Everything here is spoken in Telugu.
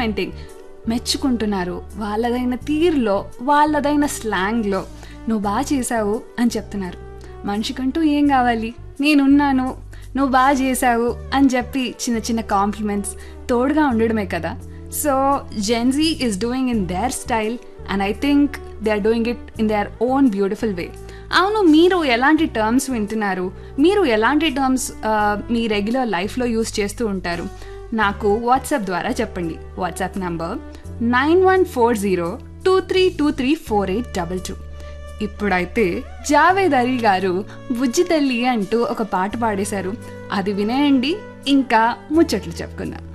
కాంప్లిమెంటింగ్ మెచ్చుకుంటున్నారు వాళ్ళదైన తీరులో వాళ్ళదైన స్లాంగ్లో నువ్వు బాగా చేసావు అని చెప్తున్నారు మనిషికంటూ ఏం కావాలి నేనున్నాను నువ్వు బాగా చేసావు అని చెప్పి చిన్న చిన్న కాంప్లిమెంట్స్ తోడుగా ఉండడమే కదా so Gen Z is doing in their style and I think they are doing it in their own beautiful way అవును మీరు ఎలాంటి టర్మ్స్ వింటున్నారు మీరు ఎలాంటి టర్మ్స్ మీ రెగ్యులర్ లైఫ్లో యూస్ చేస్తూ ఉంటారు నాకు వాట్సాప్ ద్వారా చెప్పండి WhatsApp number nine one four zero two three two three four eight double two ఇప్పుడైతే జావేద్ అలీ గారు బుజ్జి తల్లి అంటూ ఒక పాట పాడేశారు అది వినేయండి ఇంకా ముచ్చట్లు చెప్పుకుందాం